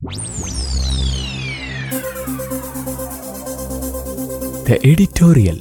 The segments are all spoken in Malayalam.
The editorial.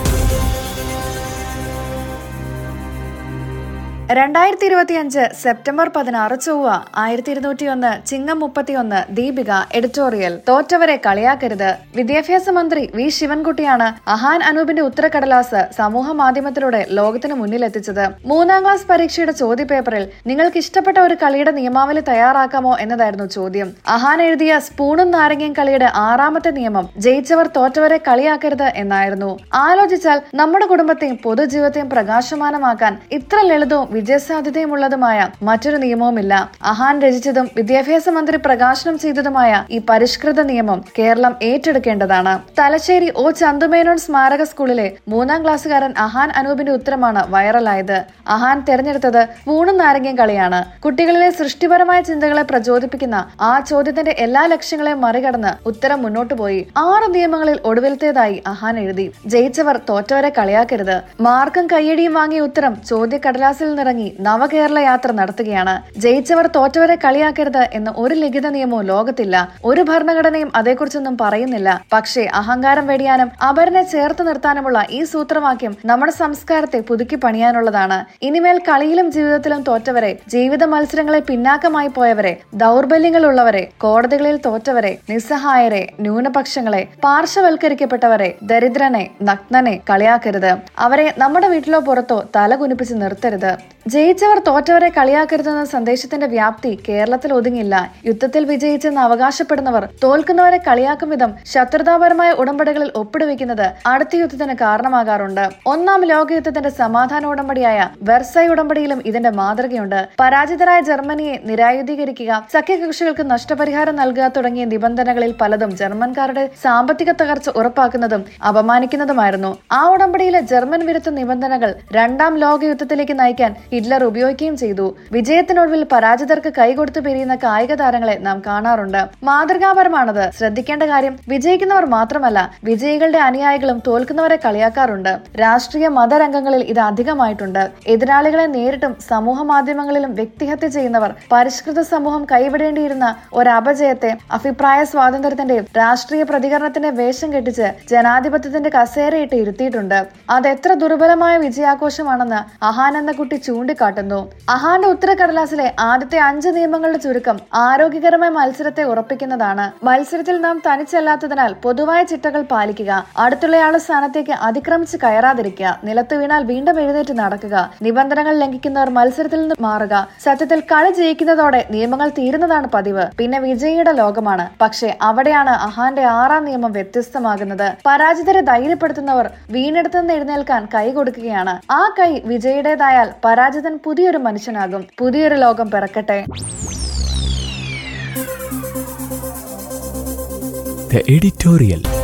രണ്ടായിരത്തി ഇരുപത്തിയഞ്ച് സെപ്റ്റംബർ പതിനാറ് ചൊവ്വ ആയിരത്തി ഇരുന്നൂറ്റി ഒന്ന് ചിങ്ങം മുപ്പത്തിയൊന്ന് ദീപിക എഡിറ്റോറിയൽ തോറ്റവരെ കളിയാക്കരുത് വിദ്യാഭ്യാസ മന്ത്രി വി ശിവൻകുട്ടിയാണ് അഹാൻ അനൂപിന്റെ ഉത്തരക്കടലാസ് സമൂഹ മാധ്യമത്തിലൂടെ ലോകത്തിന് മുന്നിലെത്തിച്ചത് മൂന്നാം ക്ലാസ് പരീക്ഷയുടെ ചോദ്യപേപ്പറിൽ നിങ്ങൾക്ക് ഇഷ്ടപ്പെട്ട ഒരു കളിയുടെ നിയമാവലി തയ്യാറാക്കാമോ എന്നതായിരുന്നു ചോദ്യം അഹാൻ എഴുതിയ സ്പൂണും നാരങ്ങയും കളിയുടെ ആറാമത്തെ നിയമം ജയിച്ചവർ തോറ്റവരെ കളിയാക്കരുത് എന്നായിരുന്നു ആലോചിച്ചാൽ നമ്മുടെ കുടുംബത്തെയും പൊതുജീവിതത്തെയും പ്രകാശമാനമാക്കാൻ ഇത്ര ലളിതവും വിജയസാധ്യതയുമുള്ളതുമായ മറ്റൊരു നിയമവുമില്ല അഹാൻ രചിച്ചതും വിദ്യാഭ്യാസ മന്ത്രി പ്രകാശനം ചെയ്തതുമായ ഈ പരിഷ്കൃത നിയമം കേരളം ഏറ്റെടുക്കേണ്ടതാണ് തലശ്ശേരി ഒ ചന്തുമേനോൻ സ്മാരക സ്കൂളിലെ മൂന്നാം ക്ലാസ്സുകാരൻ അഹാൻ അനൂപിന്റെ ഉത്തരമാണ് വൈറലായത് അഹാൻ തെരഞ്ഞെടുത്തത് സ്പൂണും നാരങ്ങയും കളിയാണ് കുട്ടികളിലെ സൃഷ്ടിപരമായ ചിന്തകളെ പ്രചോദിപ്പിക്കുന്ന ആ ചോദ്യത്തിന്റെ എല്ലാ ലക്ഷ്യങ്ങളെയും മറികടന്ന് ഉത്തരം മുന്നോട്ടു പോയി ആറ് നിയമങ്ങളിൽ ഒടുവിലത്തേതായി അഹാൻ എഴുതി ജയിച്ചവർ തോറ്റവരെ കളിയാക്കരുത് മാർക്കും കയ്യടിയും വാങ്ങിയ ഉത്തരം ചോദ്യക്കടലാസിൽ നിന്നിറങ്ങി നവകേരള യാത്ര നടത്തുകയാണ് ജയിച്ചവർ തോറ്റവരെ കളിയാക്കരുത് എന്ന ഒരു ലിഖിത നിയമവും ലോകത്തില്ല ഒരു ഭരണഘടനയും അതേക്കുറിച്ചൊന്നും പറയുന്നില്ല പക്ഷേ അഹങ്കാരം വെടിയാനും അപരനെ ചേർത്ത് നിർത്താനുമുള്ള ഈ സൂത്രവാക്യം നമ്മുടെ സംസ്കാരത്തെ പുതുക്കി പണിയാനുള്ളതാണ് ഇനിമേൽ കളിയിലും ജീവിതത്തിലും തോറ്റവരെ ജീവിത മത്സരങ്ങളെ പിന്നാക്കമായി പോയവരെ ദൗർബല്യങ്ങളുള്ളവരെ കോടതികളിൽ തോറ്റവരെ നിസ്സഹായരെ ന്യൂനപക്ഷങ്ങളെ പാർശ്വവൽക്കരിക്കപ്പെട്ടവരെ ദരിദ്രനെ നഗ്നനെ കളിയാക്കരുത് അവരെ നമ്മുടെ വീട്ടിലോ പുറത്തോ തല കുനിപ്പിച്ച് നിർത്തരുത് ജയിച്ചവർ തോറ്റവരെ കളിയാക്കരുതെന്ന സന്ദേശത്തിന്റെ വ്യാപ്തി കേരളത്തിൽ ഒതുങ്ങില്ല യുദ്ധത്തിൽ വിജയിച്ചെന്ന് അവകാശപ്പെടുന്നവർ തോൽക്കുന്നവരെ കളിയാക്കും വിധം ശത്രുതാപരമായ ഉടമ്പടികളിൽ ഒപ്പിടുവെക്കുന്നത് അടുത്ത യുദ്ധത്തിന് കാരണമാകാറുണ്ട് ഒന്നാം ലോക യുദ്ധത്തിന്റെ സമാധാന ഉടമ്പടിയായ വെർസൈ ഉടമ്പടിയിലും ഇതിന്റെ മാതൃകയുണ്ട് പരാജിതരായ ജർമ്മനിയെ നിരായുധീകരിക്കുക സഖ്യകക്ഷികൾക്ക് നഷ്ടപരിഹാരം നൽകുക തുടങ്ങിയ നിബന്ധനകളിൽ പലതും ജർമ്മൻകാരുടെ സാമ്പത്തിക തകർച്ച ഉറപ്പാക്കുന്നതും അപമാനിക്കുന്നതുമായിരുന്നു ആ ഉടമ്പടിയിലെ ജർമ്മൻ വിരുദ്ധ നിബന്ധനകൾ രണ്ടാം ലോക യുദ്ധത്തിലേക്ക് നയിക്കാൻ ഹിറ്റ്ലർ ഉപയോഗിക്കുകയും ചെയ്തു വിജയത്തിനൊടുവിൽ പരാജിതർക്ക് കൈകൊടുത്തു പിരിയുന്ന കായിക താരങ്ങളെ നാം കാണാറുണ്ട് മാതൃകാപരമാണത് ശ്രദ്ധിക്കേണ്ട കാര്യം വിജയിക്കുന്നവർ മാത്രമല്ല വിജയികളുടെ അനുയായികളും തോൽക്കുന്നവരെ കളിയാക്കാറുണ്ട് രാഷ്ട്രീയ മതരംഗങ്ങളിൽ ഇത് അധികമായിട്ടുണ്ട് എതിരാളികളെ നേരിട്ടും സമൂഹ മാധ്യമങ്ങളിലും വ്യക്തിഹത്യ ചെയ്യുന്നവർ പരിഷ്കൃത സമൂഹം കൈവിടേണ്ടിയിരുന്ന ഒരു അപജയത്തെ അഭിപ്രായ സ്വാതന്ത്ര്യത്തിന്റെ രാഷ്ട്രീയ പ്രതികരണത്തിന്റെ വേഷം കെട്ടിച്ച് ജനാധിപത്യത്തിന്റെ കസേരയിട്ട് ഇരുത്തിയിട്ടുണ്ട് അത് എത്ര ദുർബലമായ വിജയാഘോഷമാണെന്ന് അഹാൻ എന്ന കുട്ടി ചൂണ്ടിക്കാട്ടുന്നു അഹാന്റെ ഉത്തരക്കടലാസിലെ ആദ്യത്തെ അഞ്ച് നിയമങ്ങളുടെ ചുരുക്കം ആരോഗ്യകരമായ മത്സരത്തെ ഉറപ്പിക്കുന്നതാണ് മത്സരത്തിൽ നാം തനിച്ചല്ലാത്തതിനാൽ പൊതുവായ ചിട്ടകൾ പാലിക്കുക അടുത്തുള്ളയാളുടെ സ്ഥാനത്തേക്ക് അതിക്രമിച്ച് കയറാതിരിക്കുക നിലത്ത് വീണാൽ വീണ്ടും എഴുന്നേറ്റ് നടക്കുക നിബന്ധനകൾ ലംഘിക്കുന്നവർ മത്സരത്തിൽ നിന്ന് മാറുക സത്യത്തിൽ കളി ജയിക്കുന്നതോടെ നിയമങ്ങൾ തീരുന്നതാണ് പതിവ് പിന്നെ വിജയിയുടെ ലോകമാണ് പക്ഷേ അവിടെയാണ് അഹാന്റെ ആറാം നിയമം വ്യത്യസ്തമാകുന്നത് പരാജിതരെ ധൈര്യപ്പെടുത്തുന്നവർ വീണെടുത്തുനിന്ന് എഴുന്നേൽക്കാൻ കൈ കൊടുക്കുകയാണ് ആ കൈ വിജയുടേതായാൽ പരാജിതൻ പുതിയൊരു മനുഷ്യനാകും പുതിയൊരു ലോകം പിറക്കട്ടെ The editorial.